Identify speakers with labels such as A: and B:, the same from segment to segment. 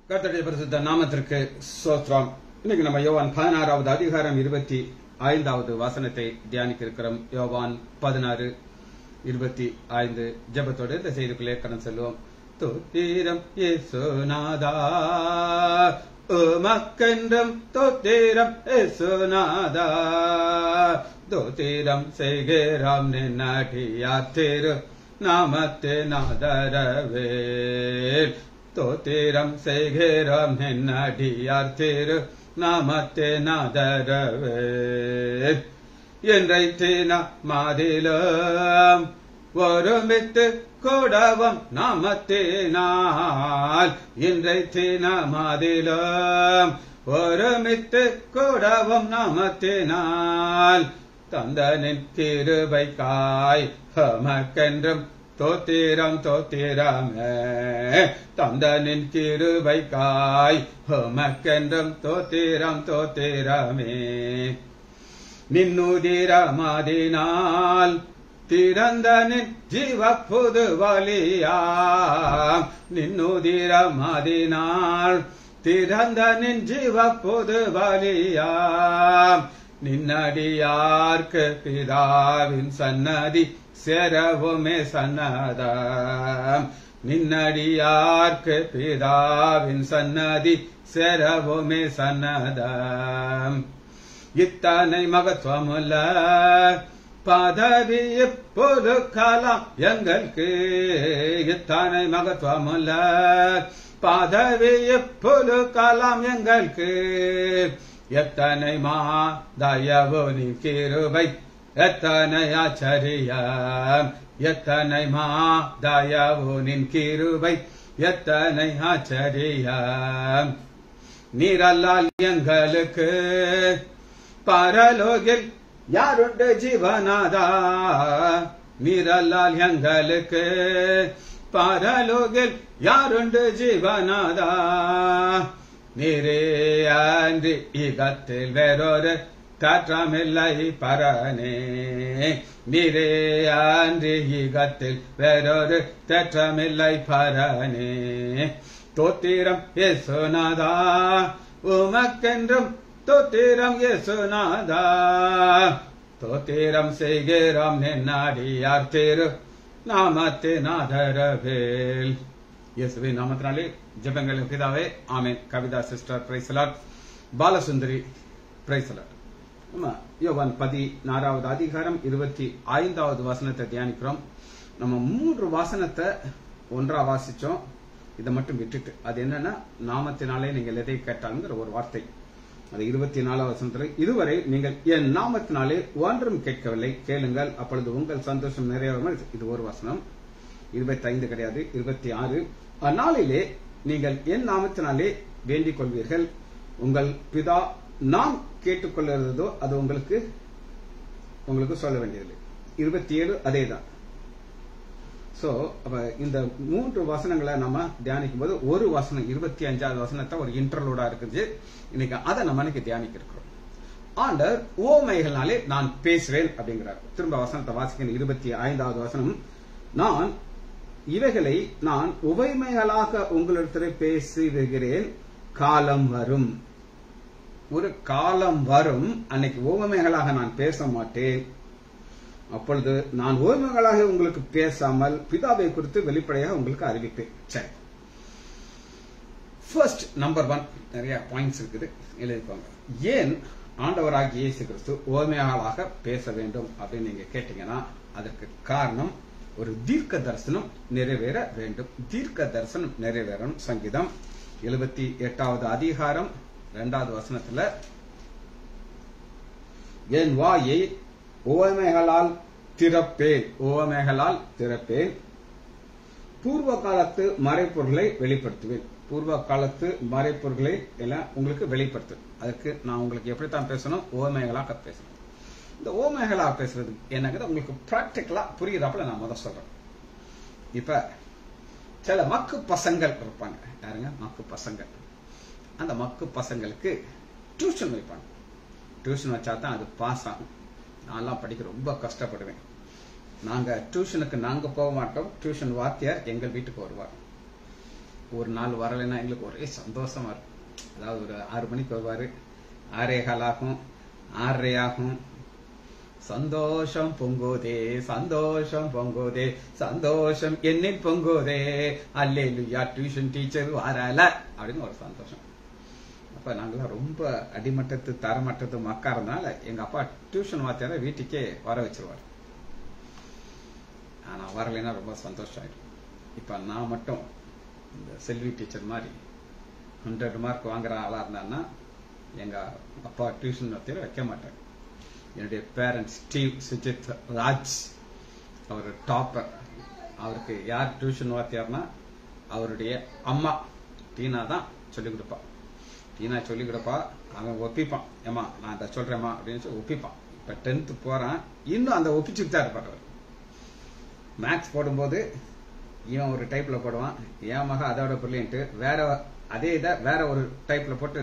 A: கர்த்தருடைய பரிசுத்த நாமத்திற்கு சோத்ரம் இன்னைக்கு நம்ம யோவான் பதினாறாவது அதிகாரம் இருபத்தி ஐந்தாவது வசனத்தை தியானிக்க இருக்கிறோம் யோவான் பதினாறு இருபத்தி ஐந்து ஜெபத்தோடு இந்த செய்திக்குள்ளே கடன் செல்வோம் தோத்தீரம் இயேசுநாதா உமக்கென்றும் தோத்தீரம் இயேசுநாதா தோத்தீரம் செய்கிறோம் நின்னடியார் திரு நாமத்தே நாதரவேல் தோத்திரம் செய்கிறோம் நின்னடியார் திரு நாமத்தே நாதரவேல் என்றைத்தின மாதிலும் ஒருமித்து கூடவும் நாமத்தினால் இன்றைத்தின மாதிலும் ஒருமித்து கூடவும் நாமத்தினால் தந்தனின் கிருபைக்காய் ஹமக்கென்றும் தோத்திரம் தோத்திரமே தந்தனின் கிருபைக்காய் ஹமக்கென்றும் தோத்திரம் தோத்திரமே நின்னுதிரமதினால் திறந்தனின் ஜீவ புது வலியாம் நின்னுதிரமதினால் திறந்தனின் ஜீவ புது வலியாம் நின்னடியார்க்கு பிதாவின் சன்னதி சேரவுமே சன்னதம் நின்னடியார்க்கு பிதாவின் சன்னதி சேரவுமே சன்னதம் இத்தனை மகத்துவமுள்ள பதவி இப்போது காலம் எங்களுக்கு இத்தனை மகத்துவமுள்ள பதவி இப்போது காலம் எங்களுக்கு எத்தனை மா தயவு நீ கிருபை எத்தனை ஆச்சரியம் எத்தனை மா தயவு நின் கிருபை எத்தனை ஆச்சரியம் நீரல்லால் எங்களுக்கு பரலோகில் யாருண்டு ஜீவனாதா நீரல்லால் எங்களுக்கு பரலோகில் யாருண்டு ஜீவனாதா நீரே அன்றி ஈகத்தில் வேறொரு காற்றமில்லை பரனே நீரே அன்றி ஈகத்தில் வேறொரு தேற்றமில்லை பரனே தோத்திரம் இயேசுநாதா உமக்கென்றும் தோத்திரம் இயேசுநாதா தோத்திரம் செய்கிறோம் நின்னாடியார் திரு நாமத்தின் ஆதரவேல் இயேசுவின் நாமத்தினாலே ஜெபங்கள் பிதாவே ஆமேன் Kavitha sister praise the Lord Balasundari praise the Lord நம்ம யோவான் பதினாறாவது அதிகாரம் இருபத்தி ஐந்தாவது வசனத்தை தியானிக்கிறோம் நம்ம மூன்று வாசனத்தை ஒன்றா வாசிச்சோம் இதை மட்டும் விட்டுட்டு அது என்னன்னா நாமத்தினாலே நீங்கள் எதை கேட்டாலுங்கிற ஒரு வார்த்தை அது இருபத்தி நாலாவது வசனத்தில் இதுவரை நீங்கள் என் நாமத்தினாலே ஒன்றும் கேட்கவில்லை கேளுங்கள் அப்பொழுது உங்கள் சந்தோஷம் நிறைவேறும் இது ஒரு வசனம் இருபத்தி ஐந்து கிடையாது இருபத்தி ஆறு அந்நாளிலே நீங்கள் என் நாமத்தினாலே வேண்டிக் கொள்வீர்கள் உங்கள் பிதா நாம் கேட்டுக்கொள்கிறதோ அது உங்களுக்கு உங்களுக்கு சொல்ல வேண்டியதில்லை இருபத்தி ஏழு அதே தான் சோ அப்ப இந்த மூன்று வசனங்களை நம்ம தியானிக்கும் போது ஒரு வசனம் இருபத்தி அஞ்சாவது வசனத்தை ஒரு இன்டர்லோடா இருக்குது இன்னைக்கு அதை நம்ம இன்னைக்கு தியானிக்க இருக்கிறோம் ஆண்டர் ஓமைகள்னாலே நான் பேசுவேன் அப்படிங்கிறார் திரும்ப வசனத்தை வாசிக்கணும் இருபத்தி ஐந்தாவது வசனம் நான் இவைகளை நான் உபமைகளாக உங்களிடத்தில் பேசுகிறேன் காலம் வரும் ஒரு காலம் வரும் அன்னைக்கு ஓமைகளாக நான் பேச மாட்டேன் அப்பொழுது நான் ஓய்வுகளாக உங்களுக்கு பேசாமல் பிதாவை குறித்து வெளிப்படையாக உங்களுக்கு அறிவிப்பேன் சரி ஃபர்ஸ்ட் நம்பர் ஒன் நிறைய பாயிண்ட்ஸ் இருக்குது எழுதிக்கோங்க ஏன் ஆண்டவராகிய இயேசு கிறிஸ்து ஓய்மையாளாக பேச வேண்டும் அப்படின்னு நீங்க கேட்டீங்கன்னா அதற்கு காரணம் ஒரு தீர்க்க தரிசனம் நிறைவேற வேண்டும் தீர்க்க தரிசனம் நிறைவேறணும் சங்கீதம் எழுபத்தி எட்டாவது அதிகாரம் இரண்டாவது வசனத்துல என் வாயை ஓமைகளால் திறப்பேன் ஓமைகளால் திறப்பேன் பூர்வ காலத்து மறைப்பொருளை வெளிப்படுத்துவேன் பூர்வ காலத்து மறைப்பொருளை எல்லாம் உங்களுக்கு வெளிப்படுத்துவேன் அதற்கு நான் உங்களுக்கு எப்படித்தான் பேசணும் ஓமைகளாக பேசணும் இந்த ஓமைகளாக பேசுறது என்னங்கிறது உங்களுக்கு பிராக்டிக்கலா புரியுதாப்புல நான் முதல் சொல்றேன் இப்ப சில மக்கு பசங்கள் இருப்பாங்க யாருங்க மக்கு பசங்கள் அந்த மக்கு பசங்களுக்கு டியூஷன் வைப்பாங்க டியூஷன் வச்சா தான் அது பாஸ் ஆகும் நான்லாம் படிக்க ரொம்ப கஷ்டப்படுவேன் நாங்க டியூஷனுக்கு நாங்க போக மாட்டோம் டியூஷன் வாத்தியார் எங்கள் வீட்டுக்கு வருவார் ஒரு நாள் வரலைன்னா எங்களுக்கு ஒரே சந்தோஷமா இருக்கும் அதாவது ஒரு ஆறு மணிக்கு வருவாரு ஆறே கால் ஆகும் ஆறரை ஆகும் சந்தோஷம் பொங்குதே சந்தோஷம் பொங்குதே சந்தோஷம் என்னில் பொங்குதே அல்லேலுயா டியூஷன் டீச்சர் வரல அப்படின்னு ஒரு சந்தோஷம் அப்ப நாங்களாம் ரொம்ப அடிமட்டத்து தரமட்டத்து மக்கா இருந்தனால எங்க அப்பா டியூஷன் வாத்தியார வீட்டுக்கே வர வச்சிருவார் ஆனா வரலைன்னா ரொம்ப சந்தோஷம் ஆயிடும் இப்ப நான் மட்டும் இந்த செல்வி டீச்சர் மாதிரி ஹண்ட்ரட் மார்க் வாங்குற ஆளா இருந்தான்னா எங்க அப்பா டியூஷன் வாத்தியார வைக்க மாட்டார் என்னுடைய பேரண்ட்ஸ் ஸ்டீவ் சுஜித் ராஜ் அவர் டாப்பர் அவருக்கு யார் டியூஷன் வாத்தியார்னா அவருடைய அம்மா டீனா தான் சொல்லிக் கொடுப்பா டீனா சொல்லிக் கொடுப்பா அவன் ஒப்பிப்பான் ஏமா நான் இதை சொல்றேம்மா அப்படின்னு சொல்லி ஒப்பிப்பான் இப்ப டென்த் போறான் இன்னும் அந்த ஒப்பிச்சுட்டு தான் இருப்பார் அவர் மேக்ஸ் போடும்போது இவன் ஒரு டைப்ல போடுவான் என் மக அதோட பிரில்லியன்ட்டு வேற அதே இதை வேற ஒரு டைப்ல போட்டு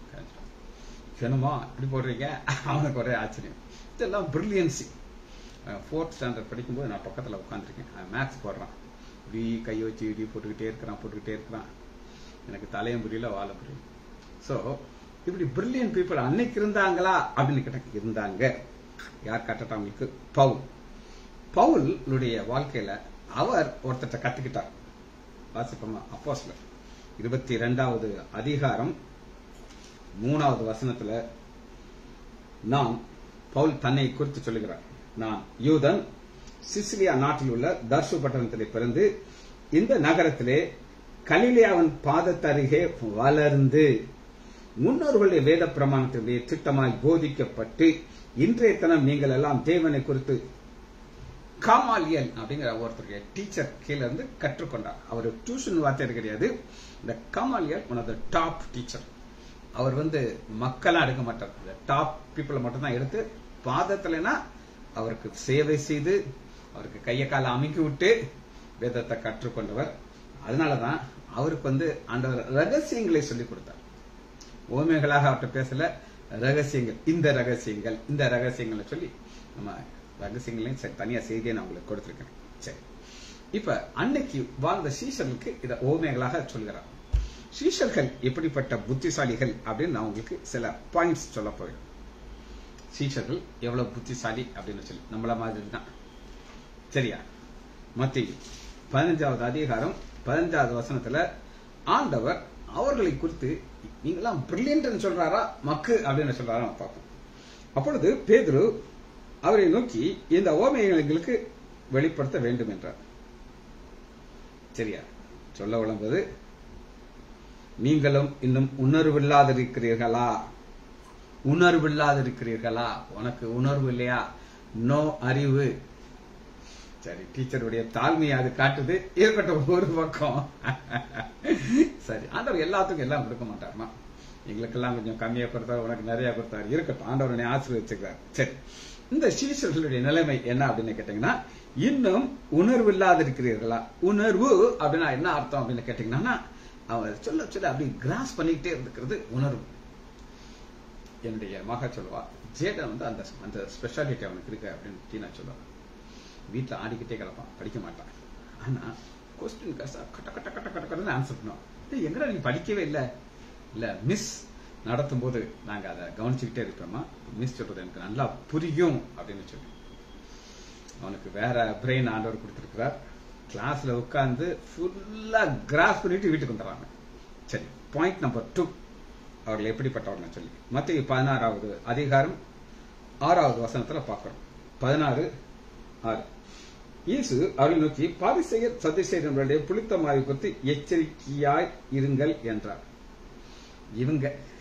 A: என்னமோ இப்படி போடுறீங்க அவனுக்கு ஒரே ஆச்சரியம் இதெல்லாம் பிரில்லியன்சி ஃபோர்த் ஸ்டாண்டர்ட் படிக்கும்போது நான் பக்கத்தில் உட்காந்துருக்கேன் மேக்ஸ் போடுறான் இப்படி கை வச்சு இப்படி போட்டுக்கிட்டே இருக்கிறான் போட்டுக்கிட்டே இருக்கிறான் எனக்கு தலையும் புரியல வாழ புரியல ஸோ இப்படி பிரில்லியன் பீப்புள் அன்னைக்கு இருந்தாங்களா அப்படின்னு கேட்ட இருந்தாங்க யார் கட்டட்டா அவங்களுக்கு பவுல் பவுலுடைய வாழ்க்கையில அவர் ஒருத்தட்ட கத்துக்கிட்டார் வாசிப்போமா அப்போஸ்ல இருபத்தி ரெண்டாவது அதிகாரம் மூணாவது வசனத்துல நான் பவுல் தன்னை குறித்து சொல்லுகிறார் நான் யூதன் சிசிலியா நாட்டில் உள்ள தர்சு பட்டணத்திலே பிறந்து இந்த நகரத்திலே கலிலியாவின் பாதத்தருகே வளர்ந்து முன்னோர்களுடைய வேத பிரமாணத்தினுடைய திட்டமாய் போதிக்கப்பட்டு இன்றைய தினம் நீங்கள் எல்லாம் தேவனை குறித்து காமாலியல் அப்படிங்கிற ஒருத்தருடைய டீச்சர் கீழே இருந்து கற்றுக்கொண்டார் அவர் டியூஷன் வார்த்தையர் கிடையாது இந்த காமாலியல் one of the top teacher அவர் வந்து மக்களா எடுக்க மாட்டார் இந்த டாப் பீப்புளை மட்டும் தான் எடுத்து பாதத்துலனா அவருக்கு சேவை செய்து அவருக்கு கைய கால அமைக்கி விட்டு வேதத்தை கற்றுக்கொண்டவர் அதனாலதான் அவருக்கு வந்து ஆண்டவர் ரகசியங்களை சொல்லிக் கொடுத்தார் ஓமைகளாக அவர்கிட்ட பேசல ரகசியங்கள் இந்த ரகசியங்கள் இந்த ரகசியங்களை சொல்லி நம்ம ரகசியங்களையும் சரி தனியா செய்தியை நான் உங்களுக்கு கொடுத்திருக்கேன் சரி இப்ப அன்னைக்கு வாழ்ந்த சீசர்களுக்கு இதை ஓமைகளாக சொல்கிறார் சீஷர்கள் எப்படிப்பட்ட புத்திசாலிகள் அப்படின்னு நான் உங்களுக்கு சில பாயிண்ட்ஸ் சொல்ல போயிடும் சீஷர்கள் எவ்வளவு புத்திசாலி அப்படின்னு சொல்லி நம்மள மாதிரி தான் சரியா மத்தி பதினஞ்சாவது அதிகாரம் பதினஞ்சாவது வசனத்துல ஆண்டவர் அவர்களை குறித்து நீங்களாம் பிரில்லியன்ட் சொல்றாரா மக்கு அப்படின்னு சொல்றாரா பார்ப்போம் அப்பொழுது பேதுரு அவரை நோக்கி இந்த ஓமையங்களுக்கு வெளிப்படுத்த வேண்டும் என்றார் சரியா சொல்ல விளம்புவது நீங்களும் இன்னும் உணர்வில்லாதிருக்கிறீர்களா உணர்வில்லாதிருக்கிறீர்களா உனக்கு உணர்வு இல்லையா நோ அறிவு சரி டீச்சருடைய தாழ்மையை அது காட்டுது இருக்கட்டும் ஒரு பக்கம் சரி ஆண்டவர் எல்லாத்துக்கும் எல்லாம் கொடுக்க மாட்டாருமா எங்களுக்கெல்லாம் கொஞ்சம் கம்மியா கொடுத்தாரு உனக்கு நிறைய கொடுத்தாரு இருக்கட்டும் ஆண்டவர் ஆசீர்வச்சுக்கிறார் சரி இந்த சீசர்களுடைய நிலைமை என்ன அப்படின்னு கேட்டீங்கன்னா இன்னும் உணர்வு இல்லாத இருக்கிறீர்களா உணர்வு அப்படின்னா என்ன அர்த்தம் அப்படின்னு கேட்டீங்கன்னா அவன் சொல்ல சொல்ல அப்படி கிராஸ் பண்ணிக்கிட்டே இருக்கிறது உணர்வு என்னுடைய மக சொல்லுவா ஜேடன் வந்து அந்த அந்த ஸ்பெஷாலிட்டி அவனுக்கு இருக்கு அப்படின்னு டீனா சொல்லுவா வீட்டில் ஆடிக்கிட்டே கிடப்பான் படிக்க மாட்டான் ஆனா கொஸ்டின் கசா கட்ட கட்ட கட்ட கட்ட கட்டன்னு ஆன்சர் பண்ணுவான் எங்கடா நீ படிக்கவே இல்லை இல்ல மிஸ் நடத்தும் போது நாங்க அதை கவனிச்சுக்கிட்டே இருப்போமா மிஸ் சொல்றது எனக்கு நல்லா புரியும் அப்படின்னு சொல்லி அவனுக்கு வேற பிரெயின் ஆண்டவர் கொடுத்திருக்கிறார் கிளாஸ்ல உட்கார்ந்து ஃபுல்லா கிராஸ் பண்ணிட்டு வீட்டுக்கு வந்துடுறாங்க சரி பாயிண்ட் நம்பர் டூ அவர்கள் எப்படிப்பட்டவர்கள் சொல்லி மத்திய பதினாறாவது அதிகாரம் ஆறாவது வசனத்துல பார்க்கிறோம் பதினாறு ஆறு இயேசு அவர்களை நோக்கி பாரிசெயர் சதிசெயர்களுடைய புளித்த மாறி குறித்து எச்சரிக்கையாய் இருங்கள் என்றார் இவங்க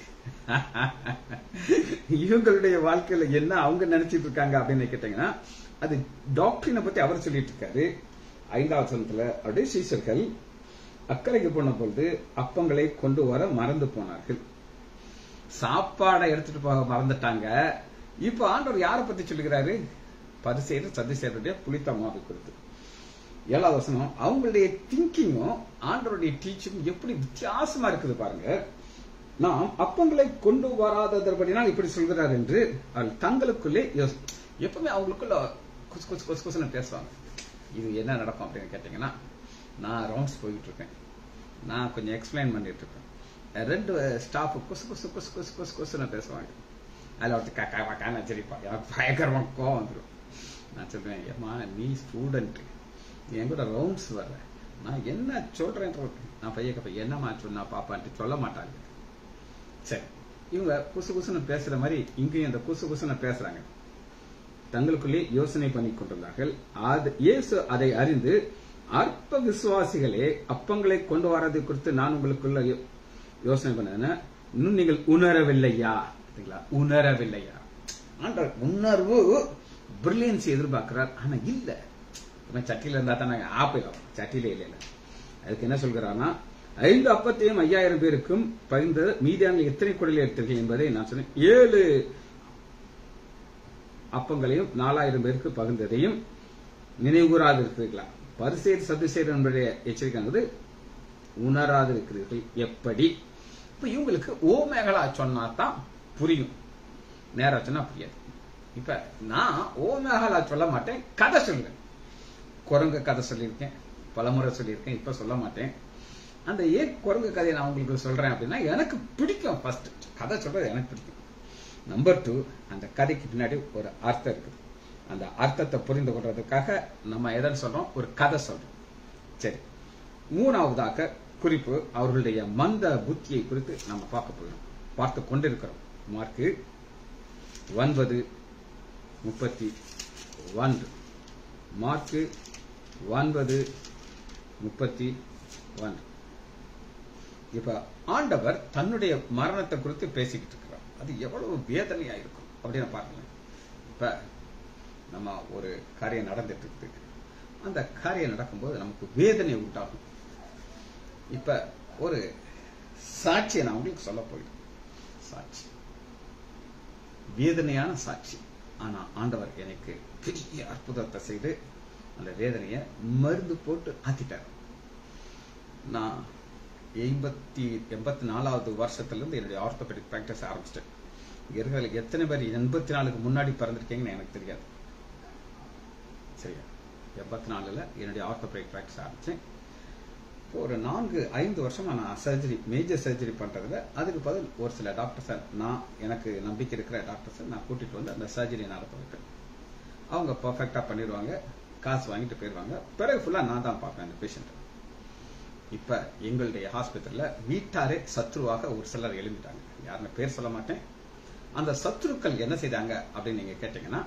A: இவங்களுடைய வாழ்க்கையில என்ன அவங்க நினைச்சிட்டு இருக்காங்க அப்படின்னு கேட்டீங்கன்னா அது டாக்டரினை பத்தி அவர் சொல்லிட்டு இருக்காரு ஐந்தாவது சனத்துல அப்படியே சீசர்கள் அக்கறைக்கு போன பொழுது அப்பங்களை கொண்டு வர மறந்து போனார்கள் சாப்பாடை எடுத்துட்டு போக மறந்துட்டாங்க இப்ப ஆண்டவர் யாரை பத்தி சொல்லுகிறாரு பரிசெயர் சதிசெயருடைய புளித்த மாவு குறித்து ஏழாவது வசனம் அவங்களுடைய திங்கிங்கும் ஆண்டவருடைய டீச்சிங்கும் எப்படி வித்தியாசமா இருக்குது பாருங்க நாம் அப்பங்களை கொண்டு வராததற்படினால் இப்படி சொல்கிறார் என்று அவர்கள் தங்களுக்குள்ளே எப்பவுமே அவங்களுக்குள்ள குசு குசு குசு குசுன்னு பேசுவாங்க இது என்ன நடக்கும் அப்படின்னு கேட்டீங்கன்னா நான் ரவுண்ட்ஸ் போயிட்டு இருக்கேன் நான் கொஞ்சம் எக்ஸ்பிளைன் பண்ணிட்டு இருப்பேன் ரெண்டு ஸ்டாஃப் குசு குசு குசு குசு குசு குசுன்னு பேசுவாங்க அதில் ஒருத்தர் கக்கா வக்கான்னு வச்சிருப்பான் எனக்கு பயங்கரமாக கோவம் வந்துடும் நான் சொல்லுவேன் ஏம்மா நீ ஸ்டூடெண்ட் என் கூட ரவுண்ட்ஸ் வர்ற நான் என்ன சொல்றேன்றது நான் பையன் பையன் என்னம்மா சொன்னா பாப்பான்ட்டு சொல்ல மாட்டாங்க சரி இவங்க குசு குசுன்னு பேசுற மாதிரி இங்கேயும் இந்த குசு குசுன்னு பேசுறாங்க தங்களுக்குள்ளே யோசனை பண்ணி கொண்டிருந்தார்கள் அது இயேசு அதை அறிந்து அற்ப விசுவாசிகளே அப்பங்களை கொண்டு வரதை குறித்து நான் உங்களுக்குள்ள யோ- யோசனை பண்ணேன்னா இன்னும் நீங்கள் உணரவில்லையா பார்த்தீங்களா உணரவில்லையா ஆண்டவர் உணர்வு பிரில்லியன்ஸ் எதிர்பார்க்கிறார் ஆனா இல்ல இவன் சட்டியில இருந்தா தான் நாங்க ஆப்பிள் சட்டியில இல்ல இல்ல அதுக்கு என்ன சொல்கிறான்னா ஐந்து அப்பத்தையும் ஐயாயிரம் பேருக்கும் பகிர்ந்து மீதியான எத்தனை குடலை எடுத்தீர்கள் என்பதை நான் சொன்னேன் ஏழு அப்பங்களையும் நாலாயிரம் பேருக்கு பகிர்ந்ததையும் நினைவுகூறாது இருக்கிறீர்களா பரிசேர் சதுசேர் என்பதைய எச்சரிக்கையானது உணராது இருக்கிறீர்கள் எப்படி இப்ப இவங்களுக்கு ஓமேகலா சொன்னா தான் புரியும் நேரா சொன்னா புரியாது இப்ப நான் ஓமேகலா சொல்ல மாட்டேன் கதை சொல்லுவேன் குரங்கு கதை சொல்லியிருக்கேன் பலமுறை சொல்லியிருக்கேன் இப்ப சொல்ல மாட்டேன் அந்த ஏன் குரங்கு கதையை நான் உங்களுக்கு சொல்றேன் அப்படின்னா எனக்கு பிடிக்கும் ஃபர்ஸ்ட் கதை சொல்றது எனக்கு பிடிக்கும் நம்பர் டூ அந்த கதைக்கு பின்னாடி ஒரு அர்த்தம் இருக்குது அந்த அர்த்தத்தை புரிந்து கொள்றதுக்காக நம்ம எதன்னு சொல்றோம் ஒரு கதை சொல்றோம் சரி மூணாவதாக குறிப்பு அவர்களுடைய மந்த புத்தியை குறித்து நம்ம பார்க்க போகிறோம் பார்த்து கொண்டிருக்கிறோம் மார்க்கு ஒன்பது முப்பத்தி ஒன்று மார்க்கு ஒன்பது முப்பத்தி ஒன்று இப்ப ஆண்டவர் தன்னுடைய மரணத்தை குறித்து பேசிக்கிட்டு இருக்கிறார் அது எவ்வளவு வேதனையா இருக்கும் அப்படின்னு பாருங்களேன் இப்ப நம்ம ஒரு காரியம் நடந்துட்டு இருக்கு அந்த காரியம் நடக்கும்போது நமக்கு வேதனை உண்டாகும் இப்ப ஒரு சாட்சியை நான் உங்களுக்கு சொல்ல போயிட்டேன் சாட்சி வேதனையான சாட்சி ஆனா ஆண்டவர் எனக்கு பெரிய அற்புதத்தை செய்து அந்த வேதனையை மருந்து போட்டு ஆக்கிட்டார் நான் எண்பத்தி எண்பத்தி நாலாவது வருஷத்துல இருந்து என்னுடைய ஆர்த்தோபெடிக் பிராக்டிஸ் ஆரம்பிச்சிட்டேன் இங்க இருக்கிற எத்தனை பேர் எண்பத்தி நாலுக்கு முன்னாடி பிறந்திருக்கீங்கன்னு எனக்கு தெரியாது சரியா எண்பத்தி நாலுல என்னுடைய ஆர்த்தோபெடிக் பிராக்டிஸ் ஆரம்பிச்சேன் இப்போ ஒரு நான்கு ஐந்து வருஷமா நான் சர்ஜரி மேஜர் சர்ஜரி பண்றதுல அதுக்கு பதில் ஒரு சில டாக்டர்ஸை நான் எனக்கு நம்பிக்கை இருக்கிற டாக்டர்ஸை நான் கூட்டிட்டு வந்து அந்த சர்ஜரி நடத்த வைப்பேன் அவங்க பர்ஃபெக்டா பண்ணிடுவாங்க காசு வாங்கிட்டு போயிடுவாங்க பிறகு ஃபுல்லா நான் தான் பார்ப்பேன் அந்த பேஷண்ட் இப்ப எங்களுடைய ஹாஸ்பிட்டல்ல வீட்டாரே சத்ருவாக ஒரு சிலர் எழுந்துட்டாங்க யாருன்னு பேர் சொல்ல மாட்டேன் அந்த சத்ருக்கள் என்ன செய்தாங்க அப்படின்னு நீங்க கேட்டீங்கன்னா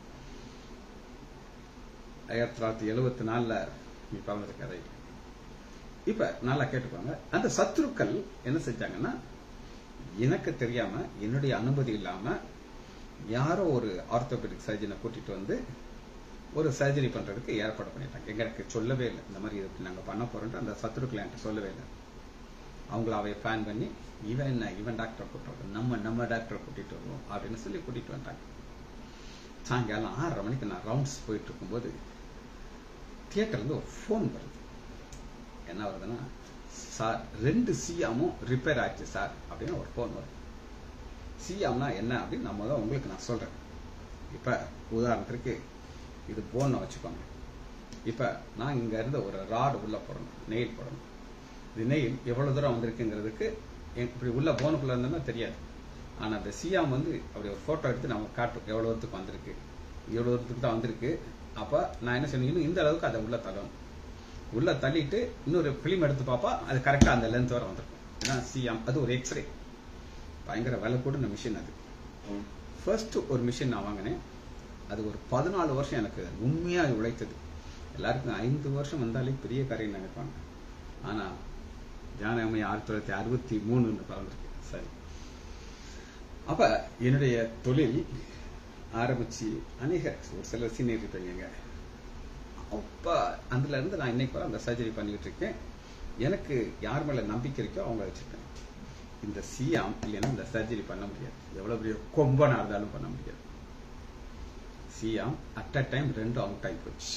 A: ஆயிரத்தி தொள்ளாயிரத்தி எழுபத்தி நாலுல நீ பிறந்தது கதை இப்ப நல்லா கேட்டுக்கோங்க அந்த சத்ருக்கள் என்ன செஞ்சாங்கன்னா எனக்கு தெரியாம என்னுடைய அனுமதி இல்லாம யாரோ ஒரு ஆர்த்தோபெடிக் சர்ஜனை கூட்டிட்டு வந்து ஒரு சர்ஜரி பண்றதுக்கு ஏற்பாடு பண்ணிட்டாங்க எங்களுக்கு சொல்லவே இல்லை இந்த மாதிரி இதுக்கு நாங்க பண்ண போறோம்ட்டு அந்த சத்துருக்களை என்கிட்ட சொல்லவே இல்லை அவங்கள அவை பிளான் பண்ணி இவன் என்ன இவன் டாக்டர் கூப்பிட்டு நம்ம நம்ம டாக்டர் கூட்டிட்டு வருவோம் அப்படின்னு சொல்லி கூட்டிட்டு வந்துட்டாங்க சாயங்காலம் ஆறரை மணிக்கு நான் ரவுண்ட்ஸ் போயிட்டு இருக்கும்போது தியேட்டர்ல இருந்து ஒரு ஃபோன் வருது என்ன வருதுன்னா சார் ரெண்டு சியாமும் ரிப்பேர் ஆச்சு சார் அப்படின்னு ஒரு ஃபோன் வருது சியாம்னா என்ன அப்படின்னு நம்ம தான் உங்களுக்கு நான் சொல்றேன் இப்ப உதாரணத்திற்கு இது போன் வச்சுக்கோங்க இப்ப நான் இங்க இருந்து ஒரு ராடு உள்ள போடணும் நெயில் போடணும் இது நெயில் எவ்வளவு தூரம் வந்திருக்குங்கிறதுக்கு எ- இப்படி உள்ள போனுக்குள்ள இருந்தோம்னா தெரியாது ஆனா அந்த சியாம் வந்து அப்படி ஒரு போட்டோ எடுத்து நம்ம காட்டும் எவ்வளவு தூரத்துக்கு வந்திருக்கு இவ்வளவு தூரத்துக்கு தான் வந்திருக்கு அப்ப நான் என்ன சொன்னீங்கன்னா இந்த அளவுக்கு அதை உள்ள தள்ளணும் உள்ள தள்ளிட்டு இன்னொரு பிலிம் எடுத்து பார்ப்பா அது கரெக்டா அந்த லென்த் வரை வந்திருக்கும் ஏன்னா சியாம் அது ஒரு எக்ஸ்ரே பயங்கர விலை கூடின மிஷின் அது ஃபர்ஸ்ட் ஒரு மிஷின் நான் வாங்கினேன் அது ஒரு பதினாலு வருஷம் எனக்கு உண்மையா உழைத்தது எல்லாருக்கும் ஐந்து வருஷம் வந்தாலே பெரிய காரியம் நினைப்பாங்க ஆனா ஜானகமை ஆயிரத்தி தொள்ளாயிரத்தி அறுபத்தி மூணுன்னு பிறந்திருக்கு சரி அப்ப என்னுடைய தொழில் ஆரம்பிச்சு அநேக ஒரு சிலர் சீனியர் இருப்பீங்க அப்ப அதுல இருந்து நான் இன்னைக்கு வரை அந்த சர்ஜரி பண்ணிட்டு இருக்கேன் எனக்கு யார் மேல நம்பிக்கை இருக்கோ அவங்க வச்சிருக்கேன் இந்த சியாம் இல்லைன்னா இந்த சர்ஜரி பண்ண முடியாது எவ்வளவு பெரிய கொம்பனா இருந்தாலும் பண்ண முடியாது சியாம் அட் அ டைம் ரெண்டும் அவுட் ஆகி போச்சு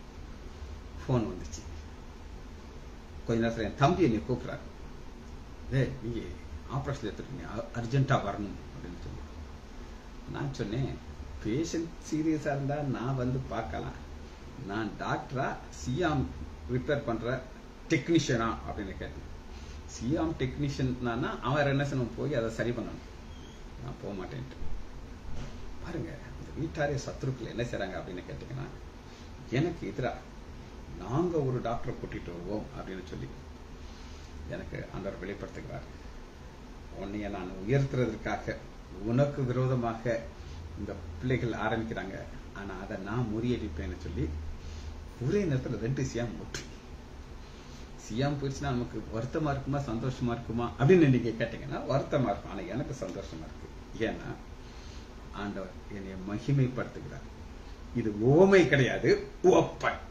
A: ஃபோன் வந்துச்சு கொஞ்ச நேரத்தில் என் தம்பி என்னை கூப்பிட்றாரு ஏய் நீங்க ஆப்ரேஷன் எடுத்துருக்கீங்க அர்ஜென்ட்டா வரணும் அப்படின்னு சொல்லி நான் சொன்னேன் பேஷண்ட் சீரியஸா இருந்தா நான் வந்து பார்க்கலாம் நான் டாக்டரா சியாம் ரிப்பேர் பண்ற டெக்னீஷியனா அப்படின்னு கேட்டேன் சியாம் டெக்னீஷியன் அவன் என்ன செய்யணும் போய் அதை சரி பண்ணணும் நான் போக மாட்டேன்ட்டு பாருங்க இந்த வீட்டாரே சத்துருக்கள் என்ன செய்றாங்க அப்படின்னு கேட்டீங்கன்னா எனக்கு எதிரா நாங்க ஒரு டாக்டரை கூட்டிட்டு வருவோம் அப்படின்னு சொல்லி எனக்கு ஆண்டவர் வெளிப்படுத்துகிறார் உன்னைய நான் உயர்த்துறதற்காக உனக்கு விரோதமாக இந்த பிள்ளைகள் ஆரம்பிக்கிறாங்க ஆனா அதை நான் முறியடிப்பேன்னு சொல்லி ஒரே நேரத்துல ரெண்டு சியாம் முட்டு சியாம் போயிடுச்சுன்னா நமக்கு வருத்தமா இருக்குமா சந்தோஷமா இருக்குமா அப்படின்னு நீங்க கேட்டீங்கன்னா வருத்தமா இருக்கும் ஆனா எனக்கு சந்தோஷமா இருக்கு ஏன்னா ஆண்டவர் என்னை மகிமைப்படுத்துகிறார் இது ஓமை கிடையாது ஒப்பன்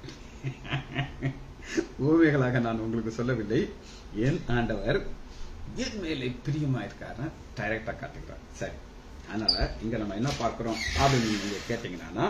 A: ஓமைகளாக நான் உங்களுக்கு சொல்லவில்லை என் ஆண்டவர் என் மேலே பிரியமா இருக்காருன்னு டைரக்டா காட்டுகிறார் சரி அதனால இங்க நம்ம என்ன பார்க்கிறோம் அப்படின்னு நீங்க கேட்டீங்கன்னா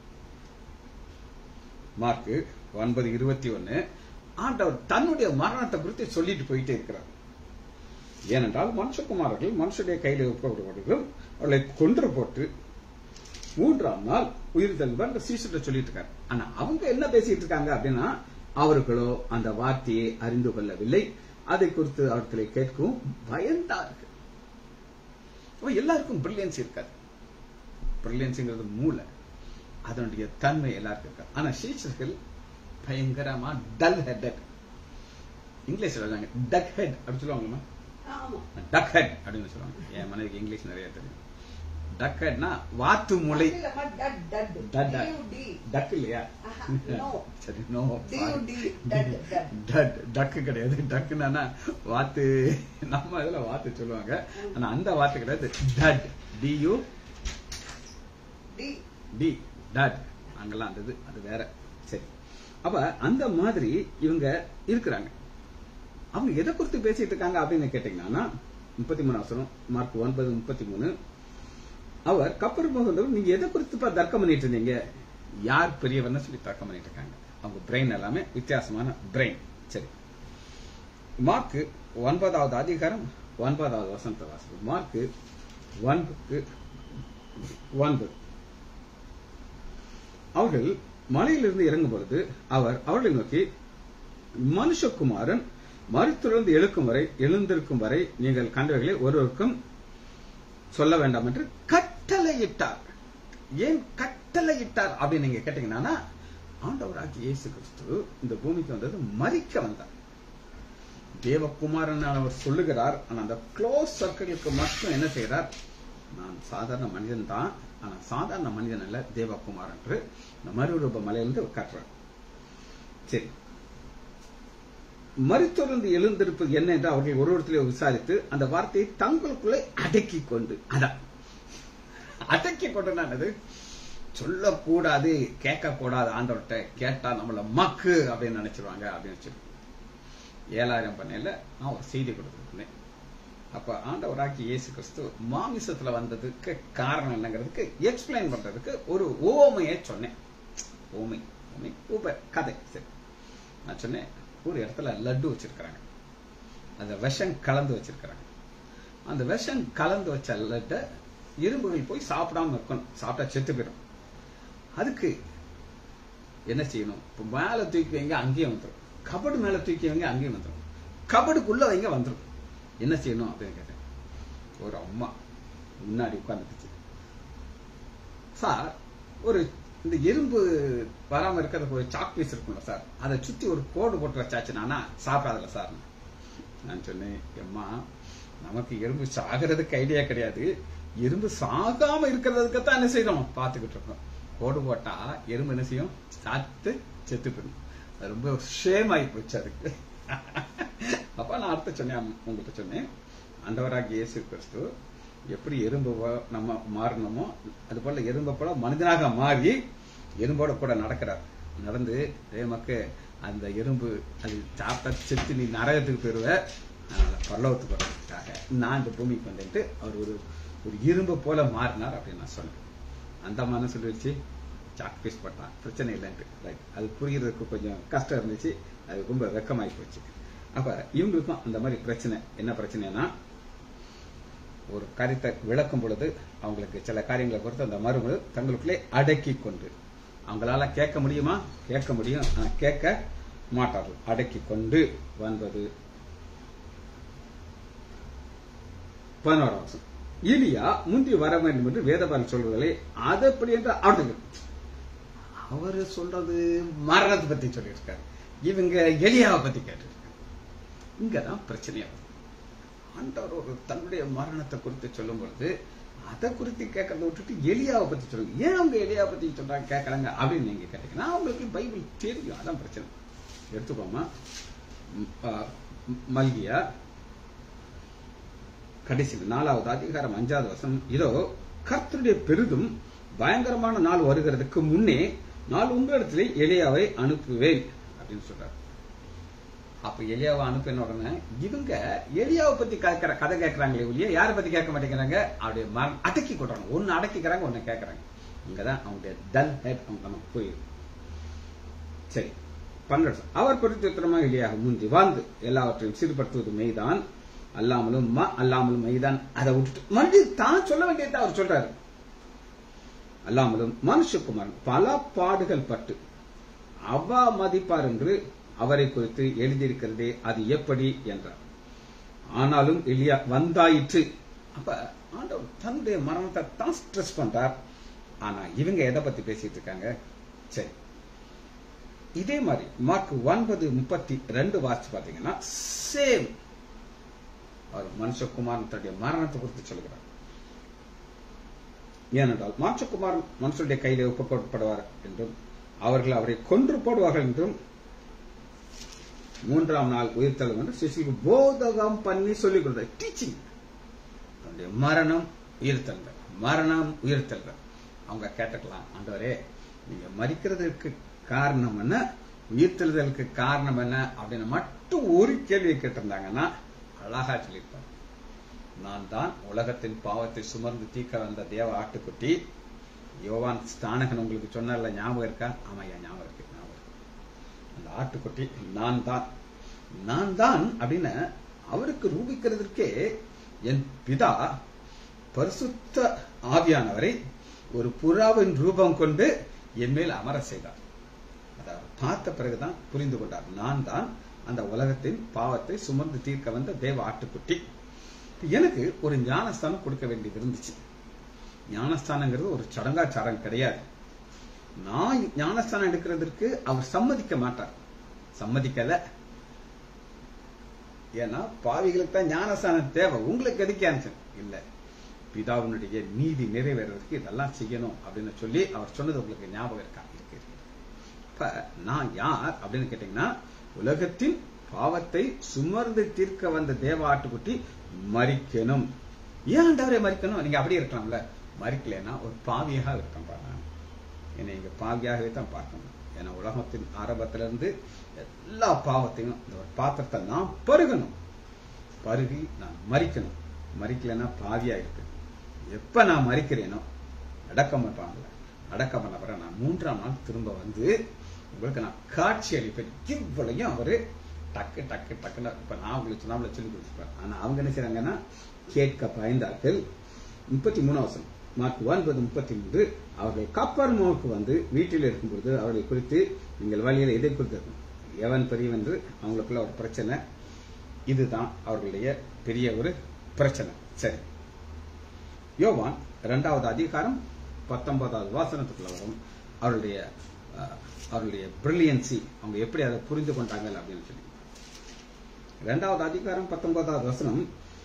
A: மார்க்கு ஒன்பது இருபத்தி ஒன்னு ஆண்டவர் தன்னுடைய மரணத்தை குறித்து சொல்லிட்டு போயிட்டே இருக்கிறார் ஏனென்றால் மனுஷகுமாரர்கள் மனுஷனுடைய கையில் ஒப்பப்படுவர்களும் அவர்களை கொன்று போட்டு மூன்றாம் நாள் உயிர் தழுவார் சீசர்கிட்ட சொல்லிட்டு இருக்காரு ஆனா அவங்க என்ன பேசிட்டு இருக்காங்க அப்படின்னா அவர்களோ அந்த வார்த்தையை அறிந்து கொள்ளவில்லை அதை குறித்து அவர்களை கேட்கவும் பயந்தார்கள் அப்ப எல்லாருக்கும் பிரில்லியன்ஸ் இருக்காது பிரில்லியன்ஸ்ங்கிறது மூளை அதனுடைய தன்மை எல்லாருக்கும் இருக்காது ஆனா சீசர்கள் பயங்கரமா டல் ஹெட்டட் இங்கிலீஷ்ல சொல்றாங்க டக் ஹெட் அப்படி சொல்லுவாங்கம்மா
B: ஆமா
A: டக் ஹெட் அப்படின்னு சொல்லுவாங்க என் மனைவிக்கு இங்கிலீஷ் நிறைய தெரியும் டக் ஹெட்னா வாத்து மூளை
B: இல்லம்மா, டட், டட்.
A: டட், டட்.
B: D-U-D.
A: டக் இல்லையா
B: ஆஹா, no.
A: சரி நோ
B: D-U-D, டட், டட்.
A: டட் டக்கு கிடையாது டக்குன்னா வாத்து நம்ம இதுல வாத்து சொல்லுவாங்க ஆனா அந்த வாத்து கிடையாது டட் டியூ
B: D.
A: டி டட் அங்கெல்லாம் அந்த இது அது வேற சரி அப்ப அந்த மாதிரி இவங்க இருக்கிறாங்க அவங்க எதை குறித்து பேசிட்டு இருக்காங்க அப்படின்னு கேட்டீங்கன்னா முப்பத்தி மூணு அவசரம் மார்க் ஒன்பது முப்பத்தி மூணு அவர் கப்பர் முகந்தவர் நீங்க எதை குறித்து இப்ப தர்க்கம் பண்ணிட்டு இருந்தீங்க யார் பெரியவர்னு சொல்லி தர்க்கம் பண்ணிட்டு இருக்காங்க அவங்க பிரெயின் எல்லாமே வித்தியாசமான பிரெயின் சரி மார்க்கு ஒன்பதாவது அதிகாரம் ஒன்பதாவது வசனத்தை வாசிப்பு மார்க்கு ஒன்பது ஒன்பது அவர்கள் மலையிலிருந்து இறங்கும் பொழுது அவர் அவர்களை நோக்கி மனுஷகுமாரன் மறுத்துறந்து எழுக்கும் வரை எழுந்திருக்கும் வரை நீங்கள் கண்டவைகளை ஒருவருக்கும் சொல்ல வேண்டாம் என்று கட்டளையிட்டார் ஏன் கட்டளையிட்டார் அப்படின்னு நீங்க கேட்டீங்கன்னா ஆண்டவராகிய இயேசு கிறிஸ்து இந்த பூமிக்கு வந்தது மறிக்க வந்தார் தேவகுமாரன் அவர் சொல்லுகிறார் ஆனா அந்த க்ளோஸ் சர்க்கிளுக்கு மட்டும் என்ன செய்கிறார் நான் சாதாரண மனிதன் தான் ஆனா சாதாரண மனிதன் அல்ல தேவகுமார் என்று இந்த மறுரூப மலையிலிருந்து காட்டுறார் சரி மறுத்தொடர்ந்து எழுந்திருப்பது என்ன என்று அவர்கள் ஒருவரத்திலே விசாரித்து அந்த வார்த்தையை தங்களுக்குள்ளே அடக்கி கொண்டு அதான் அடக்கி கொண்டு என்னது சொல்லக்கூடாது கேட்க கூடாது ஆண்டவர்கிட்ட கேட்டா நம்மள மக்கு அப்படின்னு நினைச்சிருவாங்க அப்படின்னு சொல்லி ஏழாயிரம் பண்ணையில நான் ஒரு செய்தி கொடுத்துருந்தேன் அப்ப ஆண்டவராக்கி இயேசு கிறிஸ்து மாமிசத்துல வந்ததுக்கு காரணம் என்னங்கிறதுக்கு எக்ஸ்பிளைன் பண்றதுக்கு ஒரு ஓமையை சொன்னேன் ஓமை ஓமை உப கதை சரி நான் சொன்னேன் ஒரு இடத்துல லட்டு வச்சிருக்கிறாங்க அந்த விஷம் கலந்து வச்சிருக்கிறாங்க அந்த விஷம் கலந்து வச்ச லட்டை எறும்புகள் போய் சாப்பிடாம இருக்கணும் சாப்பிட்டா செத்து போயிடும் அதுக்கு என்ன செய்யணும் இப்போ மேல தூக்கி வைங்க அங்கேயும் வந்துடும் கபடு மேல தூக்கி வைங்க அங்கேயும் வந்துடும் கபடுக்குள்ள வைங்க வந்துடும் என்ன செய்யணும் அப்படின்னு கேட்டேன் ஒரு அம்மா முன்னாடி உட்கார்ந்துச்சு சார் ஒரு இந்த எறும்பு வராம இருக்கிறதுக்கு ஒரு சாக் பீஸ் இருக்கும்ல சார் அதை சுத்தி ஒரு கோடு போட்டு வச்சாச்சுனா சாப்பிடாதுல சார் நான் சொன்னேன் எம்மா நமக்கு எறும்பு சாகிறதுக்கு ஐடியா கிடையாது எறும்பு சாகாம இருக்கிறதுக்கு தான் என்ன செய்யறோம் பார்த்துக்கிட்டு இருக்கோம் கோடு போட்டா எறும்பு என்ன செய்யும் சாத்து செத்து போயிடும் அது ரொம்ப ஷேம் ஆகி போச்சு அதுக்கு அப்ப நான் அடுத்த சொன்னேன் உங்கள்கிட்ட சொன்னேன் ஆண்டவராகிய இயேசு கிறிஸ்து எப்படி எறும்பு வ- நம்ம மாறணுமோ அது போல எறும்பை போல மனிதனாக மாறி எறும்போட கூட நடக்கிறார் நடந்து தேமக்கு அந்த எறும்பு அது சாப்பிட்டா செத்து நீ நரகத்துக்கு போயிருவ அதனால பரலோகத்துக்கு வர்றதுக்காக நான் இந்த பூமிக்கு வந்துட்டு அவர் ஒரு ஒரு இரும்பு போல மாறினார் அப்படின்னு நான் சொன்னேன் அந்த அம்மா என்ன சொல்லிடுச்சு சாக் பீஸ் போட்டான் பிரச்சனை இல்லைன்ட்டு ரைட் அது புரியறதுக்கு கொஞ்சம் கஷ்டம் இருந்துச்சு அது ரொம்ப வெக்கமாயி போச்சு அப்ப இவங்களுக்கும் அந்த மாதிரி பிரச்சனை என்ன பிரச்சனைனா ஒரு காரியத்தை விளக்கும் பொழுது அவங்களுக்கு சில காரியங்களை பொறுத்து அந்த மறுமொழி தங்களுக்குள்ளே அடக்கி கொண்டு அவங்களால கேட்க முடியுமா கேட்க முடியும் ஆனா கேட்க மாட்டார்கள் அடக்கி கொண்டு வந்தது பதினோராம் வருஷம் இலியா முந்தி வர வேண்டும் என்று வேதபால் சொல்வதில்லை அது எப்படி என்று அவர்கள் அவரு சொல்றது மரணத்தை பத்தி சொல்லியிருக்காரு இவங்க எலியாவை பத்தி கேட்டிருக்காங்க இங்கதான் பிரச்சனையா வருது. ஆண்டவர் ஒரு தன்னுடைய மரணத்தை குறித்து சொல்லும் பொழுது அதை குறித்து கேட்கறத விட்டுட்டு எலியாவை பத்தி சொல்லுங்க ஏன் அவங்க எலியாவை பத்தி சொல்றாங்க கேட்கறாங்க அப்படின்னு நீங்க கேட்டீங்கன்னா அவங்களுக்கு பைபிள் தெரியும் அதான் பிரச்சனை எடுத்துக்கோமா ம், ஆ, ம், மல்கியா கடைசியில் நாலாவது அதிகாரம் அஞ்சாவது வசனம் இதோ கர்த்தருடைய பெரிதும் பயங்கரமான நாள் வருகிறதுக்கு முன்னே நான் உங்களிடத்திலே எலியாவை அனுப்புவேன் அப்படின்னு சொல்றாரு அப்ப எலியாவை அனுப்பின உடனே இவங்க எலியாவை பத்தி கேட்கிற கதை கேட்கறாங்களே ஒழிய யாரை பத்தி கேட்க மாட்டேங்கிறாங்க அப்படியே மரண அடக்கி கொள்றாங்க ஒன்னு அடக்கிக்கிறாங்க ஒன்னு கேட்கறாங்க இங்கதான் அவங்களுடைய டல் ஹெட் அவங்க நமக்கு போயிடும் சரி பன்னெண்டு அவர் பிரத்யுத்தரமாக இல்லையாக முந்தி வாழ்ந்து எல்லாவற்றையும் சீர்படுத்துவது மெய்தான் அல்லாமலும் ம அல்லாமலும் மெய்தான் அதை விட்டுட்டு மறுபடியும் தான் சொல்ல வேண்டியதை அவர் சொல்றாரு அல்லாமலும் மனுஷகுமாரன் பல பாடுகள் பட்டு அவா மதிப்பார் என்று அவரை குறித்து எழுதியிருக்கிறதே அது எப்படி என்றார் ஆனாலும் எலியா வந்தாயிற்று அப்ப ஆண்டவர் தன்னுடைய மரணத்தை தான் ஸ்ட்ரெஸ் பண்றார் ஆனா இவங்க எதை பத்தி பேசிட்டு இருக்காங்க சரி இதே மாதிரி மார்க் ஒன்பது முப்பத்தி ரெண்டு வாசிச்சு பாத்தீங்கன்னா சேம் அவர் மனுஷகுமாரன் தன்னுடைய மரணத்தை குறித்து சொல்கிறார் ஏனென்றால் மாற்றகுமாரன் மனுஷனுடைய கையிலே ஒப்புக்கொள்ளப்படுவார் என்றும் அவர்கள் அவரை கொன்று போடுவார்கள் என்றும் மூன்றாம் நாள் உயிர்த்தலும் என்று சிசுக்கு போதகம் பண்ணி சொல்லிக் கொடுத்தார் டீச்சிங் தன்னுடைய மரணம் உயிர்த்தல்கள் மரணம் உயிர்த்தல்கள் அவங்க கேட்டுக்கலாம் ஆண்டவரே நீங்க மறிக்கிறதுக்கு காரணம் என்ன உயிர்த்தெழுதலுக்கு காரணம் என்ன அப்படின்னு மட்டும் ஒரு கேள்வியை கேட்டிருந்தாங்கன்னா அழகா சொல்லியிருப்பாங்க நான் தான் உலகத்தின் பாவத்தை சுமர்ந்து தீர்க்க வந்த தேவ ஆட்டுக்குட்டி யோவான் ஸ்தானகன் உங்களுக்கு சொன்னார்ல ஞாபகம் இருக்கா ஆமா ஐயா ஞாபகம் இருக்கு ஞாபகம் இருக்கு அந்த ஆட்டுக்குட்டி நான் தான் நான் தான் அப்படின்னு அவருக்கு ரூபிக்கிறதுக்கே என் பிதா பரிசுத்த ஆவியானவரை ஒரு புறாவின் ரூபம் கொண்டு என் மேல் அமர செய்தார் அதை அவர் பார்த்த பிறகுதான் புரிந்து கொண்டார் நான் தான் அந்த உலகத்தின் பாவத்தை சுமந்து தீர்க்க வந்த தேவ ஆட்டுக்குட்டி எனக்கு ஒரு ஞானஸ்தானம் கொடுக்க வேண்டியது இருந்துச்சு ஞானஸ்தானங்கிறது ஒரு சடங்காச்சாரம் கிடையாது நான் ஞானஸ்தானம் எடுக்கிறதுக்கு அவர் சம்மதிக்க மாட்டார் சம்மதிக்கல ஏன்னா பாவிகளுக்கு தான் ஞானஸ்தானம் தேவை உங்களுக்கு எதுக்கு ஆன்சர் இல்ல பிதாவினுடைய நீதி நிறைவேறதுக்கு இதெல்லாம் செய்யணும் அப்படின்னு சொல்லி அவர் சொன்னது உங்களுக்கு ஞாபகம் இருக்கா இருக்கு இருக்கு. இப்ப நான் யார் அப்படின்னு கேட்டீங்கன்னா உலகத்தின் பாவத்தை சுமர்ந்து தீர்க்க வந்த தேவ ஆட்டுக்குட்டி மறிக்கணும் ஏன் ஆண்டவரே மறிக்கணும் நீங்க அப்படியே இருக்கலாம்ல மறிக்கலைன்னா ஒரு பாவியாக இருக்கேன் பாருங்க என்னை இங்க பாவியாகவே தான் பார்க்கணும் ஏன்னா உலகத்தின் ஆரம்பத்திலிருந்து எல்லா பாவத்தையும் இந்த ஒரு பாத்திரத்தை நான் பருகணும் பருகி நான் மறிக்கணும் மறிக்கலைன்னா பாவியா இருப்பேன் எப்ப நான் மறிக்கிறேனோ அடக்கம் பண்ணுவாங்கல்ல அடக்கம் பண்ண பிறகு நான் மூன்றாம் நாள் திரும்ப வந்து உங்களுக்கு நான் காட்சி அளிப்பேன் இவ்வளையும் அவரு டக்கு டக்கு டக்குன்னு இப்ப நான் உங்களுக்கு சொன்னாமல சொல்லி கொடுத்துருப்பேன் ஆனா அவங்க என்ன செய்றாங்கன்னா கேட்க பயந்தார்கள் முப்பத்தி மூணாவது மார்க் ஒன்பது முப்பத்தி மூன்று அவர்கள் கப்பர் மோக்கு வந்து வீட்டில் இருக்கும்போது அவர்களை குறித்து நீங்கள் வழியில் எதை குறித்து எவன் பெரியவன் என்று அவங்களுக்குள்ள ஒரு பிரச்சனை இதுதான் அவர்களுடைய பெரிய ஒரு பிரச்சனை சரி யோவான் இரண்டாவது அதிகாரம் பத்தொன்பதாவது வாசனத்துக்குள்ள வரும் அவருடைய அஹ், அவருடைய பிரில்லியன்சி அவங்க எப்படி அதை புரிந்து கொண்டாங்க அப்படின்னு சொல்லி இரண்டாவது அதிகாரம் பத்தொன்பதாவது வசனம்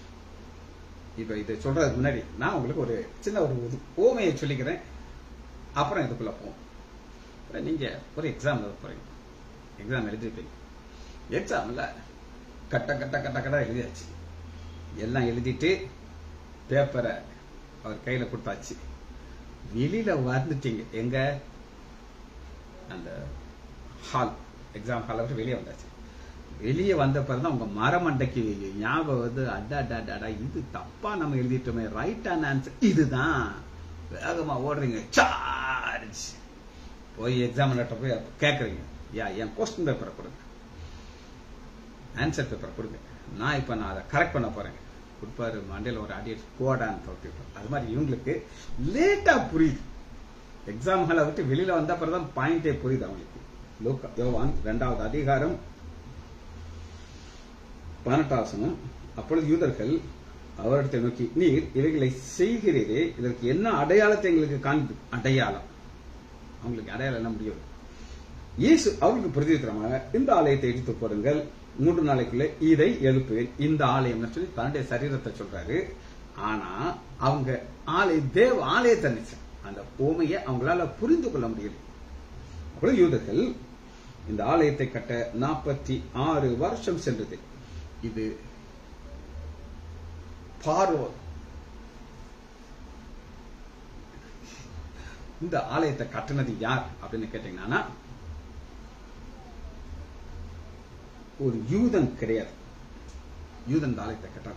A: இப்ப இதை சொல்றதுக்கு முன்னாடி நான் உங்களுக்கு ஒரு சின்ன ஒரு உது- ஓமையை சொல்லிக்கிறேன் அப்புறம் இதுக்குள்ள போவோம் இப்ப நீங்க ஒரு எக்ஸாம் எழுத போறீங்க எக்ஸாம் எழுதிருப்பீங்க எக்ஸாம்ல கட்ட கட்ட கட்ட கட்ட எழுதியாச்சு எல்லாம் எழுதிட்டு பேப்பரை அவர் கையில கொடுத்தாச்சு வெளியில வந்துட்டீங்க எங்க அந்த ஹால் எக்ஸாம் ஹாலை விட்டு வெளியே வந்தாச்சு வெளியே வந்த பிறகு உங்க மரமண்டைக்கு ஞாபகம் வந்து அடா அடா, அடா, அடா இது தப்பா நம்ம எழுதிட்டோமே ரைட் ஆன் ஆன்சர் இதுதான் வேகமா ஓடுறீங்க சார்ஜ் போய் எக்ஸாமினர்ட்ட போய் கேட்குறீங்க யா என் கொஸ்டின் பேப்பரை கொடுங்க ஆன்சர் பேப்பர் கொடுங்க நான் இப்ப நான் அதை கரெக்ட் பண்ண போறேன் கொடுப்பாரு மண்டையில ஒரு அடி போடான்னு தொட்டிப்போம் அது மாதிரி இவங்களுக்கு லேட்டா புரியுது எக்ஸாம் ஹாலை விட்டு வெளியில வந்த பிறகுதான் பாயிண்டே புரியுது அவங்களுக்கு லூக்கா யோவான் இரண்டாவது அதிகாரம் பதினெட்டாவசனம் அப்பொழுது யூதர்கள் அவரிடத்தை நோக்கி நீர் இவைகளை செய்கிறீரே இதற்கு என்ன அடையாளத்தை எங்களுக்கு காண்பு அடையாளம் அவங்களுக்கு அடையாளம் என்ன முடியும் இயேசு அவருக்கு பிரதித்திரமாக இந்த ஆலயத்தை எடுத்து போடுங்கள் மூன்று நாளைக்குள்ள இதை எழுப்புவேன் இந்த ஆலயம்னு சொல்லி தன்னுடைய சரீரத்தை சொல்றாரு ஆனா அவங்க ஆலய தேவ ஆலயத்தை நினைச்சாங்க அந்த ஓமையை அவங்களால புரிந்து கொள்ள முடியல அப்புறம் யூதர்கள் இந்த ஆலயத்தை கட்ட நாற்பத்தி ஆறு வருஷம் சென்றது இது பார்வோ இந்த ஆலயத்தை கட்டினது யார் அப்படின்னு கேட்டீங்கன்னா ஒரு யூதன் கிடையாது யூதன் இந்த ஆலயத்தை கட்டார்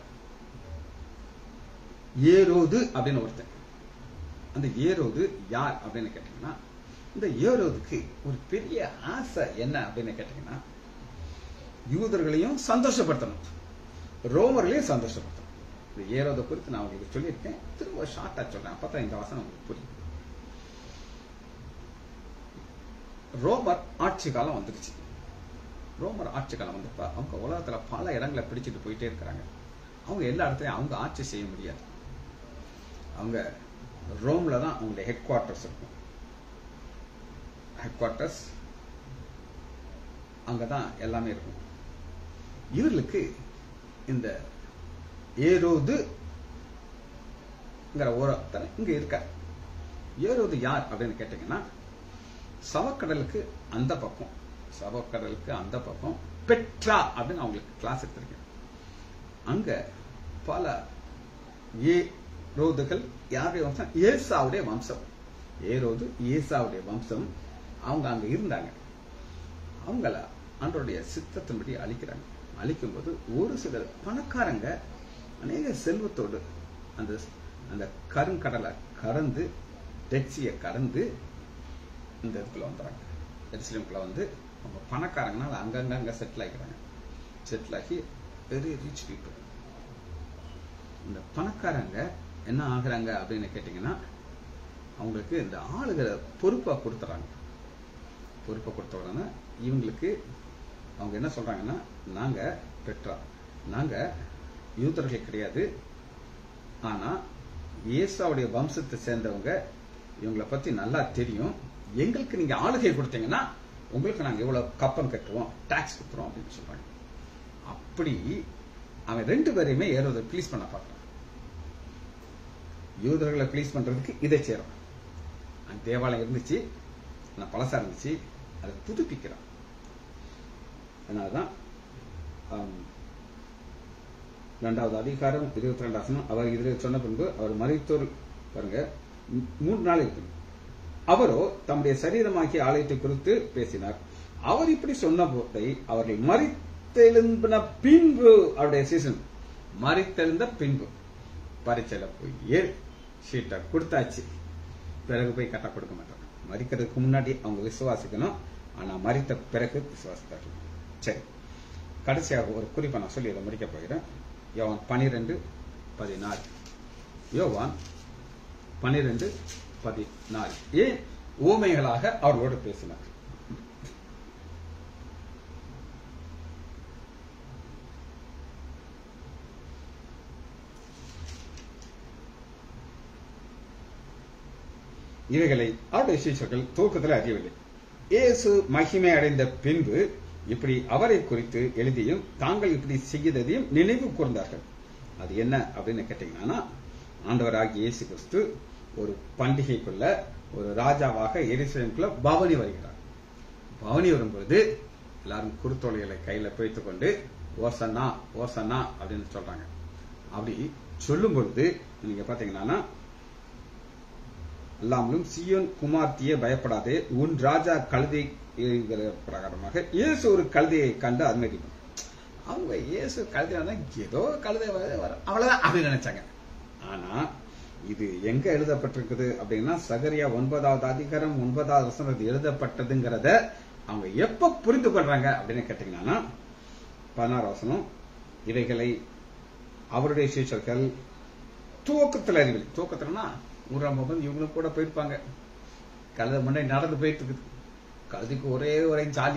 A: ஏரோது அப்படின்னு ஒருத்தன் அந்த ஏரோது யார் அப்படின்னு கேட்டீங்கன்னா இந்த ஏரோதுக்கு ஒரு பெரிய ஆசை என்ன அப்படின்னு கேட்டீங்கன்னா யூதர்களையும் சந்தோஷப்படுத்தணும் ரோமர்களையும் சந்தோஷப்படுத்தணும் இந்த ஏரோதை குறித்து நான் உங்களுக்கு சொல்லியிருக்கேன் திரும்ப ஷார்ட்டா சொல்றேன் அப்பதான் இந்த வசனம் உங்களுக்கு புரியும் ரோமர் ஆட்சி காலம் வந்துருச்சு ரோமர் ஆட்சி காலம் வந்தப்ப அவங்க உலகத்துல பல இடங்களை பிடிச்சிட்டு போயிட்டே இருக்கிறாங்க அவங்க எல்லா இடத்துலயும் அவங்க ஆட்சி செய்ய முடியாது அவங்க ரோம்ல தான் அவங்களுடைய ஹெட் குவார்டர்ஸ் இருக்கும் ஹெட் குவார்டர்ஸ் அங்கதான் எல்லாமே இருக்கும் இவர்களுக்கு இந்த ஏரோது ஒருத்தர் இங்க இருக்கார் ஏரோது யார் அப்படின்னு கேட்டீங்கன்னா சவக்கடலுக்கு அந்த பக்கம் சவக்கடலுக்கு அந்த பக்கம் பெட்ரா அப்படின்னு அவங்களுக்கு கிளாஸ் எடுத்திருக்கேன் அங்க பல ஏ ரோதுகள் யாருடைய வம்சம் ஏசாவுடைய வம்சம் ஏரோது ஏசாவுடைய வம்சம் அவங்க அங்க இருந்தாங்க அவங்கள அன்றோடைய சித்தத்தின்படி அழிக்கிறாங்க அழிக்கும்போது ஒரு சில பணக்காரங்க அநேக செல்வத்தோடு அந்த அந்த கருங்கடலை கடந்து டெக்ஸியை கடந்து இந்த இடத்துல வந்துடுறாங்க எருசலேமுக்குள்ள வந்து அவங்க பணக்காரங்கனால அங்கங்க அங்க செட்டில் ஆகிக்கிறாங்க செட்டில் ஆகி வெரி ரிச் பீப்புள் இந்த பணக்காரங்க என்ன ஆகுறாங்க அப்படின்னு கேட்டீங்கன்னா அவங்களுக்கு இந்த ஆளுகிற பொறுப்பை கொடுத்துறாங்க பொறுப்பை கொடுத்த உடனே இவங்களுக்கு அவங்க என்ன சொல்றாங்கன்னா நாங்க பெற்றா நாங்க யூதர்கள் கிடையாது ஆனா ஏசாவுடைய வம்சத்தை சேர்ந்தவங்க இவங்களை பத்தி நல்லா தெரியும் எங்களுக்கு நீங்க ஆளுகை கொடுத்தீங்கன்னா உங்களுக்கு நாங்க இவ்வளவு கப்பம் கட்டுவோம் டாக்ஸ் கொடுத்துறோம் அப்படின்னு சொல்றாங்க அப்படி அவன் ரெண்டு பேரையுமே ஏறுவதை ப்ளீஸ் பண்ண பார்க்கறான் யூதர்களை ப்ளீஸ் பண்றதுக்கு இதை சேரும் அந்த தேவாலயம் இருந்துச்சு ஆனா பழசா இருந்துச்சு அதை புதுப்பிக்கிறான் அதனாலதான் ஆம், இரண்டாவது அதிகாரம் இருபத்தி ரெண்டாம் அவர் இதில் சொன்ன பின்பு அவர் மறைத்தோர் பாருங்க மூ- மூன்று நாள் இருக்கு அவரோ தம்முடைய சரீரமாகிய ஆலயத்தை குறித்து பேசினார் அவர் இப்படி சொன்ன போதை அவர்கள் மறித்தெழும்பின பின்பு அவருடைய சீசன் மறித்தெழுந்த பின்பு பரீட்சையில போய் ஏழு ஷீட்டை கொடுத்தாச்சு பிறகு போய் கட்ட கொடுக்க மாட்டாங்க மறிக்கிறதுக்கு முன்னாடி அவங்க விசுவாசிக்கணும் ஆனா மறித்த பிறகு விசுவாசித்தார்கள் சரி கடைசியாக ஒரு குறிப்பை நான் சொல்லி இதை முடிக்க போகிறேன் யோவான் பனிரெண்டு பதினாறு யோவான் பனிரெண்டு பதினாறு ஏன் ஊமைகளாக அவர்களோடு பேசினார் இவைகளை அவருடைய சீஷர்கள் தூக்கத்தில் அறியவில்லை இயேசு மகிமை அடைந்த பின்பு இப்படி அவரை குறித்து எழுதியும் தாங்கள் இப்படி செய்ததையும் நினைவு கூர்ந்தார்கள் அது என்ன அப்படின்னு கேட்டீங்கன்னா ஆண்டவராகிய இயேசு கிறிஸ்து ஒரு பண்டிகைக்குள்ள ஒரு ராஜாவாக எரிசலேமுக்குள்ள பவனி வருகிறார் பவனி வரும்பொழுது எல்லாரும் குருத்தோலைகளை கையில பிடித்துக் கொண்டு ஓசன்னா ஓசன்னா அப்படின்னு சொல்றாங்க அப்படி சொல்லும் பொழுது நீங்க பாத்தீங்கன்னா அல்லாமலும் சியோன் குமார்த்தியே பயப்படாதே உன் ராஜா கழுதை என்கிற பிரகாரமாக இயேசு ஒரு கழுதையை கண்டு அனுமதிக்கும் அவங்க இயேசு கழுதை வந்தா ஏதோ கழுதை வர- வர அவ்வளவுதான் அப்படின்னு நினைச்சாங்க ஆனா இது எங்க எழுதப்பட்டிருக்குது அப்படின்னா சகரியா ஒன்பதாவது அதிகாரம் ஒன்பதாவது வசனம் எழுதப்பட்டதுங்கிறத அவங்க எப்ப புரிந்து கொள்றாங்க அப்படின்னு கேட்டீங்கன்னா பதினாறு வசனம் இவைகளை அவருடைய சீஷர்கள் தூக்கத்தில் அறிவில்லை தூக்கத்துலனா ஊராம் போது இவங்களும் கூட போயிருப்பாங்க கழுத முன்னாடி நடந்து போயிட்டு இருக்குது கழுதைக்கு ஒரே ஒரே ஜாலி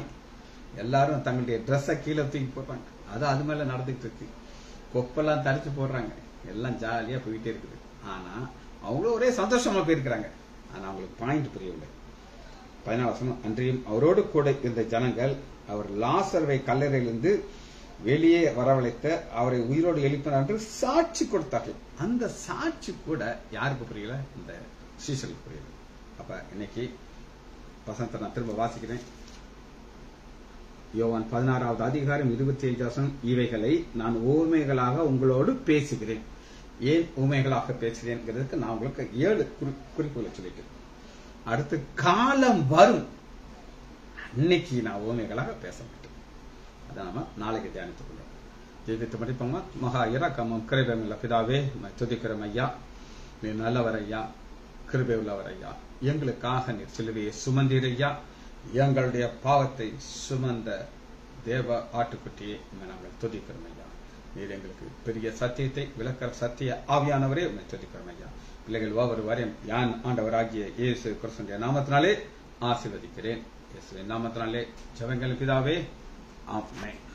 A: எல்லாரும் தங்களுடைய ட்ரெஸ்ஸை கீழே தூக்கி போடுறாங்க அது அது மேல நடந்துட்டு இருக்கு கொப்பெல்லாம் தரிச்சு போடுறாங்க எல்லாம் ஜாலியா போயிட்டே இருக்குது ஆனா அவங்களும் ஒரே சந்தோஷமா போயிருக்கிறாங்க ஆனா அவங்களுக்கு பாயிண்ட் புரியவில்லை பதினாறு வசனம் அன்றியும் அவரோடு கூட இருந்த ஜனங்கள் அவர் லாசர்வை கல்லறையிலிருந்து வெளியே வரவழைத்த அவரை உயிரோடு எழுப்பினார் என்று சாட்சி கொடுத்தார்கள் அந்த சாட்சி கூட யாருக்கு புரியல இந்த சீசலுக்கு புரியல அப்ப இன்னைக்கு வசனத்தை நான் திரும்ப வாசிக்கிறேன் யோவான் பதினாறாவது அதிகாரம் இருபத்தி ஐந்து வசனம் இவைகளை நான் ஊமைகளாக உங்களோடு பேசுகிறேன் ஏன் ஊமைகளாக பேசுகிறேன்ங்கிறதுக்கு நான் உங்களுக்கு ஏழு குறி- குறிப்புகளை சொல்லிட்டேன் அடுத்து காலம் வரும் அன்னைக்கு நான் ஊமைகளாக பேச மாட்டேன் அதை நாம நாளைக்கு தியானித்துக் கொள்வோம் ஜெயித்து முடிப்போமா மகா இறக்கமும் கிருபையும் உள்ள பிதாவே உம்மை துதிக்கிறோம் ஐயா நீ நல்லவர் ஐயா கிருபை உள்ளவர் ஐயா எங்களுக்காக நீர் சிலுவையை சுமந்தீர் ஐயா எங்களுடைய பாவத்தை சுமந்த தேவ ஆட்டுக்குட்டியை உம்மை நாங்கள் துதிக்கிறோம் ஐயா நீர் எங்களுக்கு பெரிய சத்தியத்தை விளக்கிற சத்திய ஆவியானவரே உண்மை துதிக்கிறோம் ஐயா பிள்ளைகள் ஒவ்வொரு வரையும் யான் ஆண்டவராகிய இயேசு கிறிஸ்துடைய நாமத்தினாலே ஆசீர்வதிக்கிறேன் இயேசுவின் நாமத்தினாலே ஜெபங்கள் பிதாவே ஆமென்